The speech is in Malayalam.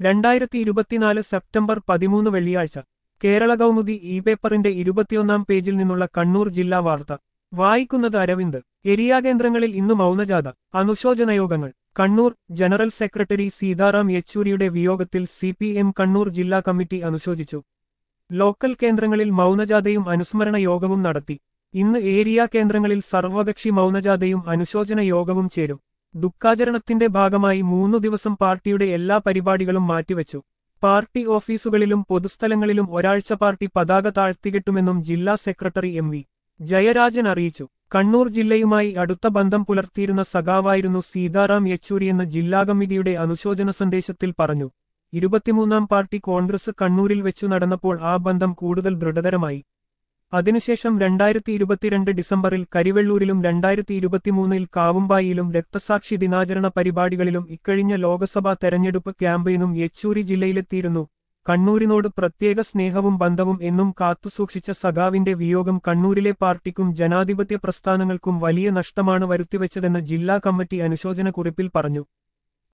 രണ്ടായിരത്തി ഇരുപത്തിനാല് സെപ്റ്റംബർ പതിമൂന്ന് വെള്ളിയാഴ്ച കേരള കൗമുദി ഇ പേപ്പറിന്റെ ഇരുപത്തിയൊന്നാം പേജിൽ നിന്നുള്ള കണ്ണൂർ ജില്ലാ വാർത്ത വായിക്കുന്നത് അരവിന്ദ് എരിയാ കേന്ദ്രങ്ങളിൽ ഇന്ന് മൗനജാഥ അനുശോചന യോഗങ്ങൾ കണ്ണൂർ ജനറൽ സെക്രട്ടറി സീതാറാം യെച്ചൂരിയുടെ വിയോഗത്തിൽ സി പി എം കണ്ണൂർ ജില്ലാ കമ്മിറ്റി അനുശോചിച്ചു ലോക്കൽ കേന്ദ്രങ്ങളിൽ മൗനജാഥയും അനുസ്മരണ യോഗവും നടത്തി ഇന്ന് ഏരിയ കേന്ദ്രങ്ങളിൽ സർവകക്ഷി മൗനജാഥയും അനുശോചന യോഗവും ചേരും ദുഃഖാചരണത്തിന്റെ ഭാഗമായി മൂന്നു ദിവസം പാർട്ടിയുടെ എല്ലാ പരിപാടികളും മാറ്റിവെച്ചു പാർട്ടി ഓഫീസുകളിലും പൊതുസ്ഥലങ്ങളിലും ഒരാഴ്ച പാർട്ടി പതാക താഴ്ത്തികെട്ടുമെന്നും ജില്ലാ സെക്രട്ടറി എം വി ജയരാജൻ അറിയിച്ചു കണ്ണൂർ ജില്ലയുമായി അടുത്ത ബന്ധം പുലർത്തിയിരുന്ന സഖാവായിരുന്നു സീതാറാം യെച്ചൂരിയെന്ന് ജില്ലാ കമ്മിറ്റിയുടെ അനുശോചന സന്ദേശത്തിൽ പറഞ്ഞു ഇരുപത്തിമൂന്നാം പാർട്ടി കോൺഗ്രസ് കണ്ണൂരിൽ വെച്ചു നടന്നപ്പോൾ ആ ബന്ധം കൂടുതൽ ദൃഢതരമായി അതിനുശേഷം രണ്ടായിരത്തി ഇരുപത്തിരണ്ട് ഡിസംബറിൽ കരിവെള്ളൂരിലും രണ്ടായിരത്തി ഇരുപത്തിമൂന്നിൽ കാവുമ്പായിലും രക്തസാക്ഷി ദിനാചരണ പരിപാടികളിലും ഇക്കഴിഞ്ഞ ലോക്സഭാ തെരഞ്ഞെടുപ്പ് ക്യാമ്പയിനും യെച്ചൂരി ജില്ലയിലെത്തിയിരുന്നു കണ്ണൂരിനോട് പ്രത്യേക സ്നേഹവും ബന്ധവും എന്നും കാത്തുസൂക്ഷിച്ച സഖാവിന്റെ വിയോഗം കണ്ണൂരിലെ പാർട്ടിക്കും ജനാധിപത്യ പ്രസ്ഥാനങ്ങൾക്കും വലിയ നഷ്ടമാണ് വരുത്തിവെച്ചതെന്ന് ജില്ലാ കമ്മിറ്റി അനുശോചന കുറിപ്പിൽ പറഞ്ഞു